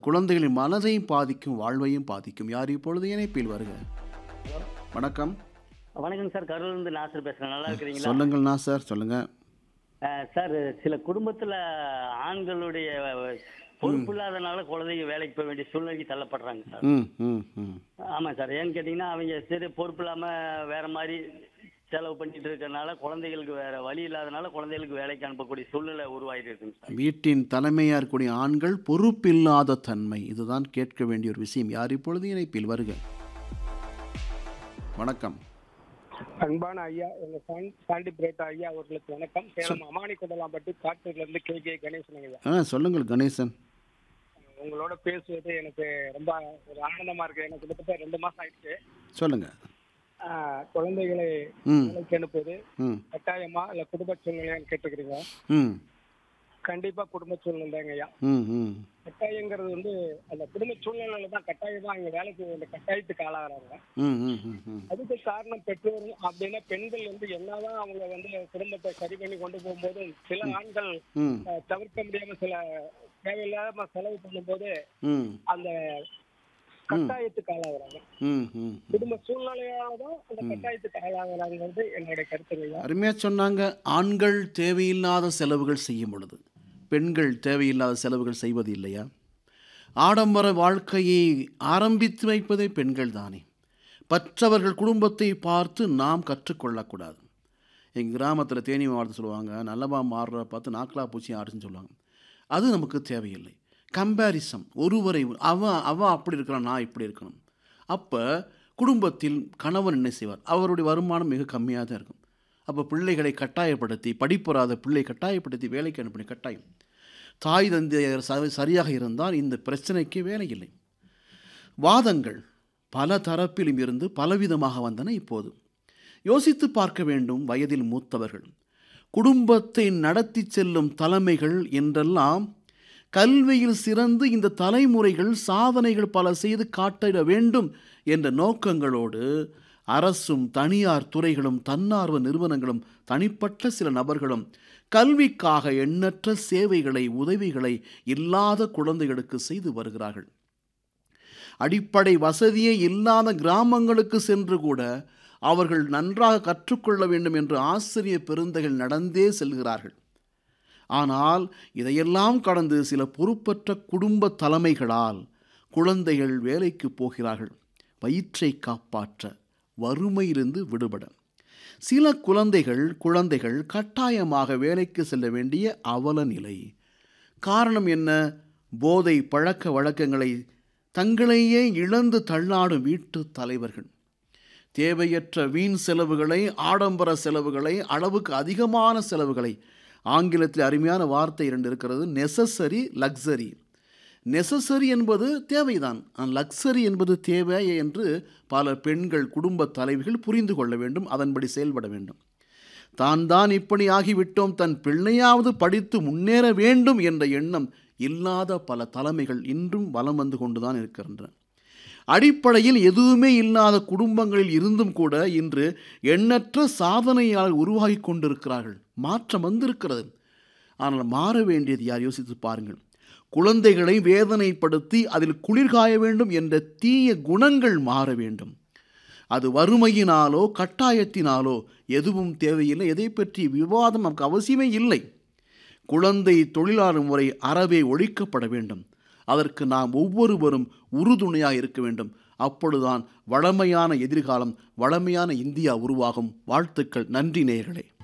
குழந்தைகளின் மனதையும் பாதிக்கும் வாழ்வையும் பாதிக்கும் யார் இப்பொழுது இணைப்பில் வருக வணக்கம் வணக்கம் சார் கரூர்லேருந்து நாசர் பேசுறேன் நல்லா இருக்கிறீங்களா சொல்லுங்கள்ண்ணா சார் சொல்லுங்க அஹ், சார் சில குடும்பத்துல ஆண்களுடைய பொறுப்பு இல்லாதனால குழந்தைங்க வேலைக்கு போக வேண்டிய சூழ்நிலைக்கு தள்ளப்படுறாங்க சார் ம் ம் ம் ஆமா சார் ஏன்னு கேட்டீங்கன்னா அவங்க சரி பொறுப்பு இல்லாம வேற மாதிரி செலவு பண்ணிட்டு இருக்கறனால குழந்தைகளுக்கு வேற வழி இல்லாதனால குழந்தைகளுக்கு வேலைக்கு அனுப்பக்கூடிய சூழ்நிலை உருவாகிட்டு இருக்குங்க சார் வீட்டின் தலைமையாக இருக்கக்கூடிய ஆண்கள் பொறுப்பில்லாத தன்மை இதுதான் கேட்க வேண்டிய ஒரு விஷயம் யார் இப்பொழுது இணைப்பில் வருக வணக்கம் அன்பான ஐயா எங்க சான்- சாண்டி பிரேட்டா ஐயா அவர்களுக்கு வணக்கம் சேலம் அமானி கொண்டலாம்பட்டி காட்டூர்ல இருந்து கே கே கணேசன் ஐயா ஆ சொல்லுங்கள் கணேசன் உங்களோட பேசுவது எனக்கு ரொம்ப ஒரு ஆனந்தமா இருக்கு எனக்கு கிட்டத்தட்ட ரெண்டு மாசம் ஆயிடுச்சு சொல்லுங்கள் ஆஹ், குழந்தைகளை ம் வேலைக்கு அனுப்புவது ம் கட்டாயமா இல்ல குடும்ப சூழ்நிலையான்னு கேட்டுக்கிறீங்க ம் கண்டிப்பா குடும்ப சூழ்நிலைங்க ஐயா ம் ம் கட்டாயங்கிறது வந்து அந்த குடும்ப சூழ்நிலையில தான் கட்டாயமா அங்க வேலைக்கு இந்த கட்டாயத்துக்கு ஆளாகிறாங்க ம் ம் ம் ம் அதுக்கு காரணம் பெற்றோர் அப்படின்னா பெண்கள் வந்து என்னதான் அவங்க வந்து குடும்பத்தை சரி பண்ணி கொண்டு போகும்போது சில ஆண்கள் ம் அஹ், தவிர்க்க முடியாம சில தேவையில்லாம செலவு பண்ணும்போது ம் அந்த கட்டாயத்துக்கு ஆளாகிறாங்க ம் ம் குடும்ப சூழ்நிலையால தான் அந்த கட்டாயத்துக்கு ஆளாகிறாங்கிறது என்னுடைய கருத்துங்க அருமையாக சொன்னாங்க ஆண்கள் தேவையில்லாத செலவுகள் செய்யும் பொழுது பெண்கள் தேவையில்லாத செலவுகள் செய்வது இல்லையா ஆடம்பர வாழ்க்கையை ஆரம்பித்து வைப்பதே பெண்கள் தானே மற்றவர்கள் குடும்பத்தை பார்த்து நாம் கற்றுக்கொள்ளக்கூடாது எங்கள் கிராமத்தில் தேனி மாவட்டத்தில் சொல்லுவாங்க நல்லவா மாறுற பார்த்து நாக்கலா பூச்சி ஆடுச்சுன்னு சொல்லுவாங்க அது நமக்கு தேவையில்லை கம்பேரிசம் ஒருவரை அவன் அவன் அப்படி இருக்கிறான் நான் இப்படி இருக்கணும் அப்போ குடும்பத்தில் கணவன் என்ன செய்வார் அவருடைய வருமானம் மிக கம்மியாக தான் இருக்கும் அப்போ பிள்ளைகளை கட்டாயப்படுத்தி படிப்புறாத பிள்ளை கட்டாயப்படுத்தி வேலைக்கு அனுப்பின கட்டாயம் தாய் தந்தையர் ச- சரியாக இருந்தால் இந்த பிரச்சனைக்கு வேலை இல்லை வாதங்கள் பல தரப்பிலும் இருந்து பலவிதமாக வந்தன இப்போது யோசித்து பார்க்க வேண்டும் வயதில் மூத்தவர்கள் குடும்பத்தை நடத்தி செல்லும் தலைமைகள் என்றெல்லாம் கல்வியில் சிறந்து இந்த தலைமுறைகள் சாதனைகள் பல செய்து காட்டிட வேண்டும் என்ற நோக்கங்களோடு அரசும் தனியார் துறைகளும் தன்னார்வ நிறுவனங்களும் தனிப்பட்ட சில நபர்களும் கல்விக்காக எண்ணற்ற சேவைகளை உதவிகளை இல்லாத குழந்தைகளுக்கு செய்து வருகிறார்கள் அடிப்படை வசதியே இல்லாத கிராமங்களுக்கு சென்று கூட அவர்கள் நன்றாக கற்றுக்கொள்ள வேண்டும் என்று ஆசிரியர் பெருந்தைகள் நடந்தே செல்கிறார்கள் ஆனால் இதையெல்லாம் கடந்து சில பொறுப்பற்ற குடும்ப தலைமைகளால் குழந்தைகள் வேலைக்கு போகிறார்கள் வயிற்றை காப்பாற்ற வறுமையிலிருந்து விடுபட சில குழந்தைகள் குழந்தைகள் கட்டாயமாக வேலைக்கு செல்ல வேண்டிய அவல நிலை காரணம் என்ன போதை பழக்க வழக்கங்களை தங்களையே இழந்து தள்ளாடும் வீட்டு தலைவர்கள் தேவையற்ற வீண் செலவுகளை ஆடம்பர செலவுகளை அளவுக்கு அதிகமான செலவுகளை ஆங்கிலத்தில் அருமையான வார்த்தை இரண்டு இருக்கிறது நெசசரி லக்ஸரி நெசசரி என்பது தேவைதான் லக்ஸரி என்பது தேவை என்று பல பெண்கள் குடும்ப தலைவிகள் புரிந்து கொள்ள வேண்டும் அதன்படி செயல்பட வேண்டும் தான் தான் இப்படி ஆகிவிட்டோம் தன் பிள்ளையாவது படித்து முன்னேற வேண்டும் என்ற எண்ணம் இல்லாத பல தலைமைகள் இன்றும் வலம் வந்து கொண்டுதான் இருக்கின்றன அடிப்படையில் எதுவுமே இல்லாத குடும்பங்களில் இருந்தும் கூட இன்று எண்ணற்ற சாதனையாளர் உருவாகி கொண்டிருக்கிறார்கள் மாற்றம் வந்திருக்கிறது ஆனால் மாற வேண்டியது யார் யோசித்து பாருங்கள் குழந்தைகளை வேதனைப்படுத்தி அதில் குளிர்காய வேண்டும் என்ற தீய குணங்கள் மாற வேண்டும் அது வறுமையினாலோ கட்டாயத்தினாலோ எதுவும் தேவையில்லை எதை பற்றி விவாதம் நமக்கு அவசியமே இல்லை குழந்தை தொழிலாளர் முறை அறவே ஒழிக்கப்பட வேண்டும் அதற்கு நாம் ஒவ்வொருவரும் உறுதுணையாக இருக்க வேண்டும் அப்பொழுதுதான் வளமையான எதிர்காலம் வளமையான இந்தியா உருவாகும் வாழ்த்துக்கள் நன்றி நேயர்களே